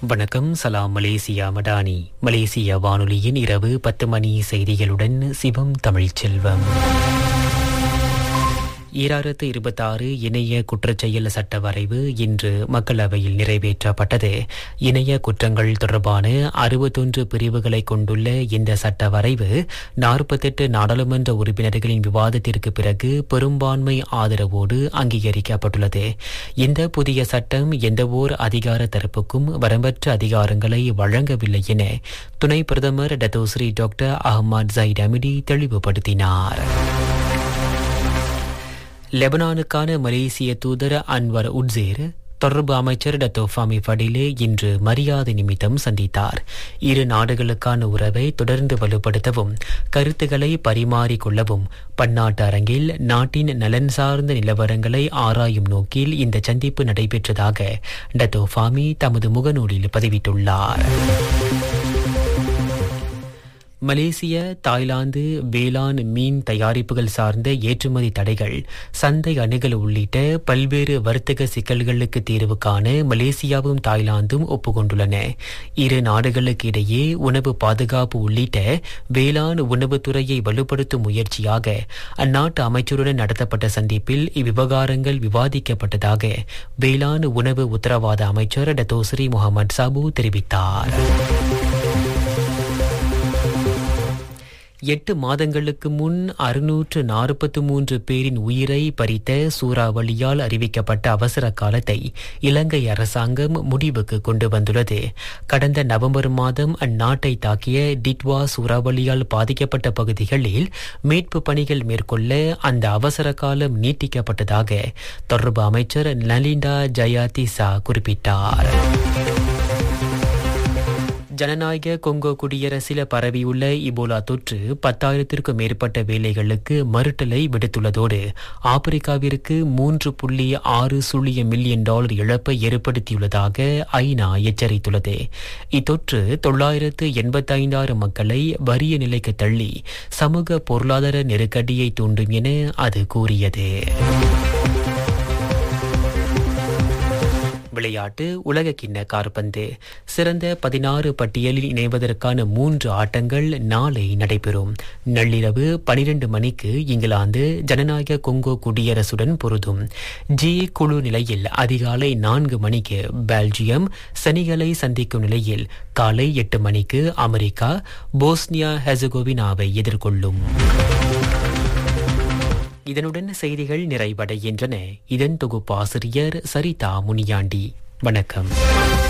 வணக்கம் சலாம் மலேசியா மடானி மலேசிய வானொலியின் இரவு பத்து மணி செய்திகளுடன் சிவம் தமிழ்ச்செல்வம் ஈராயிரத்து இருபத்தாறு இணைய குற்றச்செயல் சட்ட வரைவு இன்று மக்களவையில் நிறைவேற்றப்பட்டது இணைய குற்றங்கள் தொடர்பான அறுபத்தொன்று பிரிவுகளை கொண்டுள்ள இந்த சட்ட வரைவு நாற்பத்தெட்டு நாடாளுமன்ற உறுப்பினர்களின் விவாதத்திற்கு பிறகு பெரும்பான்மை ஆதரவோடு அங்கீகரிக்கப்பட்டுள்ளது இந்த புதிய சட்டம் எந்தவோர் அதிகார தரப்புக்கும் வரம்பற்ற அதிகாரங்களை வழங்கவில்லை என துணை பிரதமர் Datuk Seri doctor Ahmad Zahid Hamidi தெளிவுபடுத்தினார் லெபனானுக்கான மலேசிய தூதர் அன்வர் உட்சேர் தொடர்பு அமைச்சர் டத்தோ ஃபாமி ஃபடிலே இன்று மரியாதை நிமித்தம் சந்தித்தார் இரு நாடுகளுக்கான உறவை தொடர்ந்து வலுப்படுத்தவும் கருத்துக்களை பரிமாறிக்கொள்ளவும் பன்னாட்டு அரங்கில் நாட்டின் நலன் சார்ந்த நிலவரங்களை ஆராயும் நோக்கில் இந்த சந்திப்பு நடைபெற்றதாக டத்தோ ஃபாமி தமது முகநூலில் பதிவிட்டுள்ளார் மலேசிய தாய்லாந்து வேளாண் மீன் தயாரிப்புகள் சார்ந்த ஏற்றுமதி தடைகள் சந்தை அணுகல் உள்ளிட்ட பல்வேறு வர்த்தக சிக்கல்களுக்கு தீர்வு காண மலேசியாவும் தாய்லாந்தும் ஒப்புக்கொண்டுள்ளன இரு நாடுகளுக்கு இடையே உணவு பாதுகாப்பு உள்ளிட்ட வேளாண் உணவுத்துறையை வலுப்படுத்தும் முயற்சியாக அந்நாட்டு அமைச்சருடன் நடத்தப்பட்ட சந்திப்பில் இவ்விவகாரங்கள் விவாதிக்கப்பட்டதாக வேளாண் உணவு உத்தரவாத அமைச்சர் டத்தோஸ்ரீ முகமது சாபு தெரிவித்தார் எட்டு மாதங்களுக்கு முன் அறுநூற்று நாற்பத்தி மூன்று பேரின் உயிரை பறித்த சூறாவளியால் அறிவிக்கப்பட்ட அவசர காலத்தை இலங்கை அரசாங்கம் முடிவுக்கு கொண்டு வந்துள்ளது கடந்த நவம்பர் மாதம் அந்நாட்டை தாக்கிய டிட்வா சூறாவளியால் பாதிக்கப்பட்ட பகுதிகளில் மீட்பு பணிகள் மேற்கொள்ள அந்த அவசர காலம் நீட்டிக்கப்பட்டதாக தொடர்பு அமைச்சர் நலிண்டா ஜயாதிசா குறிப்பிட்டார் ஜனநாயக கொங்கோ குடியரசில் பரவியுள்ள இபோலா தொற்று பத்தாயிரத்திற்கும் மேற்பட்ட வேலைகளுக்கு மறுட்டலை விடுத்துள்ளதோடு ஆப்பிரிக்காவிற்கு மூன்று புள்ளி ஆறு சுழிய மில்லியன் டாலர் இழப்பை ஏற்படுத்தியுள்ளதாக ஐநா எச்சரித்துள்ளது இத்தொற்று தொள்ளாயிரத்து எண்பத்தைந்தாயிரம் மக்களை வறிய நிலைக்கு தள்ளி சமூக பொருளாதார நெருக்கடியை தூண்டும் என அது கூறியது விளையாட்டு உலக கிண்ண கார்பந்து சிறந்த பதினாறு பட்டியலில் இணைவதற்கான மூன்று ஆட்டங்கள் நாளை நடைபெறும் நள்ளிரவு பனிரெண்டு மணிக்கு இங்கிலாந்து ஜனநாயக கொங்கோ குடியரசுடன் பொருதும் ஜி குழு நிலையில் அதிகாலை நான்கு மணிக்கு பெல்ஜியம் செனிகலை சந்திக்கும் நிலையில் காலை எட்டு மணிக்கு அமெரிக்கா போஸ்னியா ஹெசகோவினாவை எதிர்கொள்ளும் இதனுடன் செய்திகள் நிறைவடைகின்றன இதன் தொகுப்பாசிரியர் சரிதா முனியாண்டி வணக்கம்